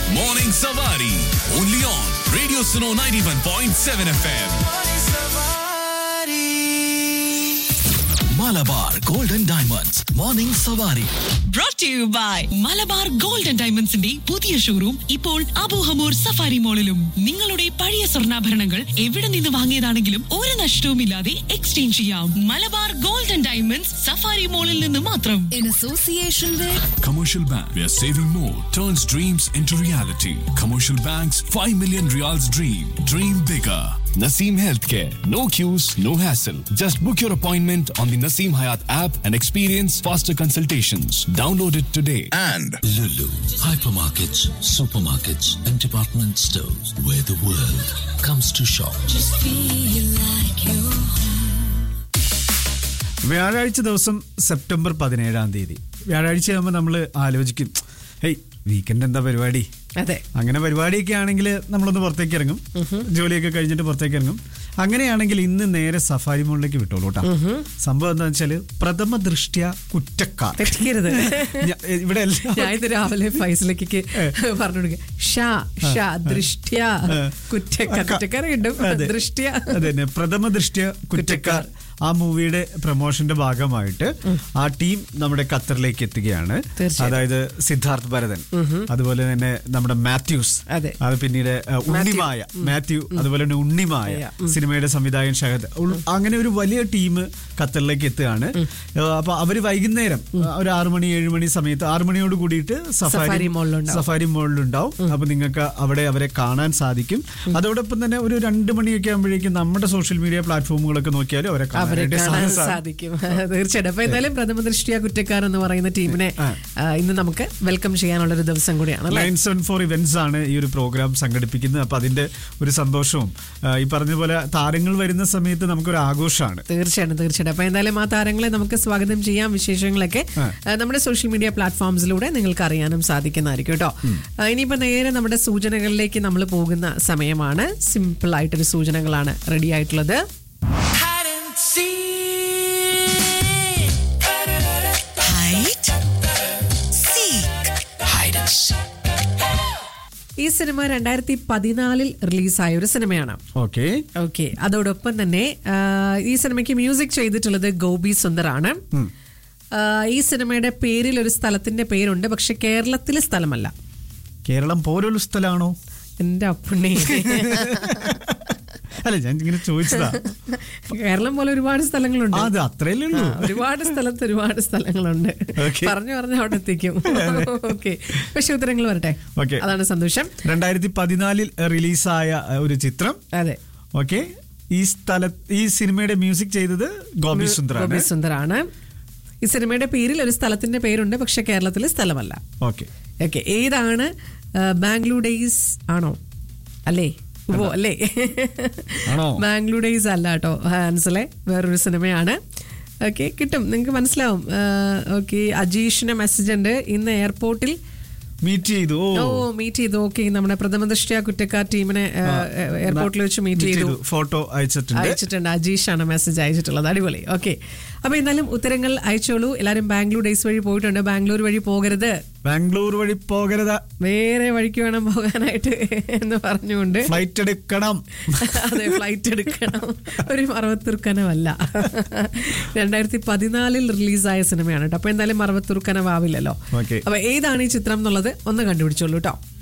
Morning Savari. Only on Radio Suno 91.7 FM. Malabar Golden Diamonds. Morning Savari. brought to you by Malabar gold and ഡയമണ്ട്സിന്റെ പുതിയ showroom ഇപ്പോൾ Abu Hamour safari മോളിലും നിങ്ങളുടെ പഴയ സ്വർണ്ണാഭരണങ്ങൾ എവിടെ നിന്ന് വാങ്ങിയതാണെങ്കിലും ഒരു നഷ്ടവുമില്ലാതെ എക്സ്ചേഞ്ച് ചെയ്യാം Malabar gold and diamonds Safari മോളിൽ നിന്ന് മാത്രം in association with Commercial Bank, where saving more turns dreams into reality. Commercial Bank's 5 million reals dream. Dream bigger. Naseem Healthcare. No queues, no hassle. Just book your appointment on the Naseem Hayat app and experience faster consultations. Download it today. And Lulu, hypermarkets, supermarkets, and department stores where the world comes to shop. feel like you വ്യാഴാഴ്ച ദിവസം September പതിനേഴാം തീയതി വ്യാഴാഴ്ച ആകുമ്പോൾ നമ്മൾ ആലോചിക്കും hey weekend എന്താ പരിപാടി അതെ അങ്ങനെ പരിപാടിയൊക്കെ ആണെങ്കിൽ നമ്മളൊന്ന് പുറത്തേക്ക് ഇറങ്ങും ജോലിയൊക്കെ കഴിഞ്ഞിട്ട് പുറത്തേക്ക് ഇറങ്ങും അങ്ങനെയാണെങ്കിൽ ഇന്ന് നേരെ സഫാരി മോളിലേക്ക് വിട്ടോളൂ കേട്ടോ സംഭവം എന്താ വെച്ചാല് പ്രഥമ ദൃഷ്ട്യ കുറ്റക്കാർ തെറ്റിക്കരുത് ഞ- ഇവിടെ എല്ലാം ഞാൻ ഇത് രാവിലെ ഫൈസലേക്ക് പറഞ്ഞു കൊടുക്കുക ഷാ ഷാ ദൃഷ്ട്യ കുറ്റക്കാർ കുറ്റക്കാരെ കിട്ടും അതെ. ദൃഷ്ട്യ അതന്നെ പ്രഥമ ദൃഷ്ട്യ കുറ്റക്കാർ ആ മൂവിയുടെ പ്രൊമോഷന്റെ ഭാഗമായിട്ട് ആ ടീം നമ്മുടെ ഖത്തറിലേക്ക് എത്തുകയാണ് തീർച്ചയായും. അതായത് സിദ്ധാർത്ഥ് ഭരതൻ അതുപോലെ തന്നെ നമ്മുടെ മാത്യൂസ് അതെ. അത് പിന്നീട് അഹ്, ഉണ്ണിമായ മാത്യു അതുപോലെ തന്നെ ഉണ്ണിമായ സിനിമയുടെ സംവിധായകൻ ഷഹദ് ഉൾ- അങ്ങനെ ഒരു വലിയ ടീം ഖത്തറിലേക്ക് എത്തുകയാണ് ഏഹ്, അപ്പൊ അവര് വൈകുന്നേരം അഹ്, ഒരു ആറു മണി ഏഴ് മണി സമയത്ത് ആറു മണിയോട് കൂടിയിട്ട് സഫാരി സഫാരി മോളിലുണ്ടാവും. സഫാരി മോളിലുണ്ടാവും അപ്പൊ നിങ്ങൾക്ക് അവിടെ അവരെ കാണാൻ സാധിക്കും അതോടൊപ്പം തന്നെ ഒരു രണ്ട് മണിയൊക്കെ ആകുമ്പോഴേക്കും നമ്മുടെ സോഷ്യൽ മീഡിയ പ്ലാറ്റ്ഫോമുകളൊക്കെ നോക്കിയാലും അവരെ അവരെ കാണാനായിട്ട് കാണാൻ സാ- സാധിക്കും തീർച്ചയായിട്ടും അപ്പൊ എന്തായാലും പ്രഥമ ദൃഷ്ടിയ കുറ്റക്കാർ എന്ന് പറയുന്ന ടീമിനെ ആ, ഇന്ന് നമുക്ക് വെൽക്കം ചെയ്യാനുള്ള ഒരു ദിവസം കൂടിയാണ് അല്ലേ നയൻ സെവൻ ഫോർ ഇവന്റ്സ് ആണ് ഈ ഒരു പ്രോഗ്രാം സംഘടിപ്പിക്കുന്നത് അപ്പൊ അതിന്റെ ഒരു സന്തോഷവും ആ, ഈ പറഞ്ഞ പോലെ താരങ്ങൾ വരുന്ന സമയത്ത് നമുക്കൊരു ആഘോഷമാണ് തീർച്ചയായിട്ടും തീർച്ചയായിട്ടും അപ്പൊ എന്തായാലും ആ താരങ്ങളെ നമുക്ക് സ്വാഗതം ചെയ്യാം വിശേഷങ്ങളൊക്കെ ആ. ആ, നമ്മുടെ സോഷ്യൽ മീഡിയ പ്ലാറ്റ്ഫോംസിലൂടെ നിങ്ങൾക്ക് അറിയാനും സാധിക്കുന്നതായിരിക്കും കേട്ടോ ആ, ഇനിയിപ്പോ നേരെ നമ്മുടെ സൂചനകളിലേക്ക് നമ്മൾ പോകുന്ന സമയമാണ് സിമ്പിൾ ആയിട്ടൊരു സൂചനകളാണ് റെഡി ആയിട്ടുള്ളത് hide seek Hide and seek. ഈ സിനിമ രണ്ടായിരത്തി പതിനാലിൽ റിലീസായ ഒരു സിനിമയാണ് ഓക്കെ ഓക്കെ അതോടൊപ്പം തന്നെ ആ, ഈ സിനിമയ്ക്ക് മ്യൂസിക് ചെയ്തിട്ടുള്ളത് ഗോപി സുന്ദറാണ് ആ, ഈ സിനിമയുടെ പേരിൽ ഒരു സ്ഥലത്തിന്റെ പേരുണ്ട് പക്ഷെ കേരളത്തിലെ സ്ഥലമല്ല കേരളം പോലൊരു സ്ഥലമാണോ എന്റെ അപ്പുണ്ണി അല്ല ഞാൻ ഇങ്ങനെ ചോദിച്ചതാ കേരളം പോലെ ഒരുപാട് സ്ഥലങ്ങളുണ്ട് ആ, അത് അത്രയല്ലേ ആ, ഉള്ളൂ ഒരുപാട് സ്ഥലത്ത് ഒരുപാട് സ്ഥലങ്ങളുണ്ട് Okay. പറഞ്ഞു പറഞ്ഞ് അവിടെ എത്തിക്കും ഓക്കെ പക്ഷെ ഉത്തരങ്ങൾ വരട്ടെ Okay. അതാണ് സന്തോഷം രണ്ടായിരത്തി പതിനാലിൽ റിലീസായ ആ, ഒരു ചിത്രം അതെ ഓക്കെ ഈ സ്ഥല ഈ സിനിമയുടെ മ്യൂസിക് ചെയ്തത് ഗോപി സുന്ദറാണ് ഗോപി സുന്ദറാണ് ഈ സിനിമയുടെ പേരിൽ ഒരു സ്ഥലത്തിന്റെ പേരുണ്ട് പക്ഷെ കേരളത്തിലെ സ്ഥലമല്ല ഓക്കെ ഓക്കെ ഏതാണ് ബാംഗ്ലൂർ ഡേയ്സ് ആണോ അല്ലേ ഓ അല്ലേ ആണോ? ബാംഗ്ലൂർ ഡേയ്സ് അല്ല കേട്ടോ ഹാൻസലെ വേറൊരു സിനിമയാണ് ഓക്കെ കിട്ടും നിങ്ങൾക്ക് മനസ്സിലാവും ഓക്കെ അജീഷിന്റെ മെസ്സേജ് ഉണ്ട് ഇന്ന് എയർപോർട്ടിൽ മീറ്റ് ചെയ്തു ഓ ഓ മീറ്റ് ചെയ്തു ഓക്കെ നമ്മുടെ പ്രഥമ ദൃഷ്ടിയ കുറ്റക്കാർ ടീമിനെ എയർപോർട്ടിൽ വെച്ച് മീറ്റ് ചെയ്തു ഫോട്ടോ അയച്ചിട്ടുണ്ട് അയച്ചിട്ടുണ്ട് അജീഷാണ് മെസ്സേജ് അയച്ചിട്ടുള്ളത് അടിപൊളി ഓക്കെ അപ്പൊ എന്തായാലും ഉത്തരങ്ങൾ അയച്ചോളൂ എല്ലാരും ബാംഗ്ലൂർ ഡേയ്സ് വഴി പോയിട്ടുണ്ട് ബാംഗ്ലൂർ വഴി പോകരുത് ബാംഗ്ലൂർ വഴി പോകരുത് വേറെ വഴിക്ക് വേണം പോകാനായിട്ട് എന്ന് പറഞ്ഞുകൊണ്ട് ഫ്ലൈറ്റ് എടുക്കണം അതെ ഫ്ലൈറ്റ് എടുക്കണം ഒരു മറവത്തുർക്കനമല്ല രണ്ടായിരത്തി പതിനാലിൽ റിലീസായ സിനിമയാണ് കേട്ടോ അപ്പൊ എന്തായാലും മറവത്തുർക്കനവാവില്ലല്ലോ Okay. അപ്പൊ ഏതാണ് ഈ ചിത്രം എന്നുള്ളത് ഒന്ന് കണ്ടുപിടിച്ചോളൂ കേട്ടോ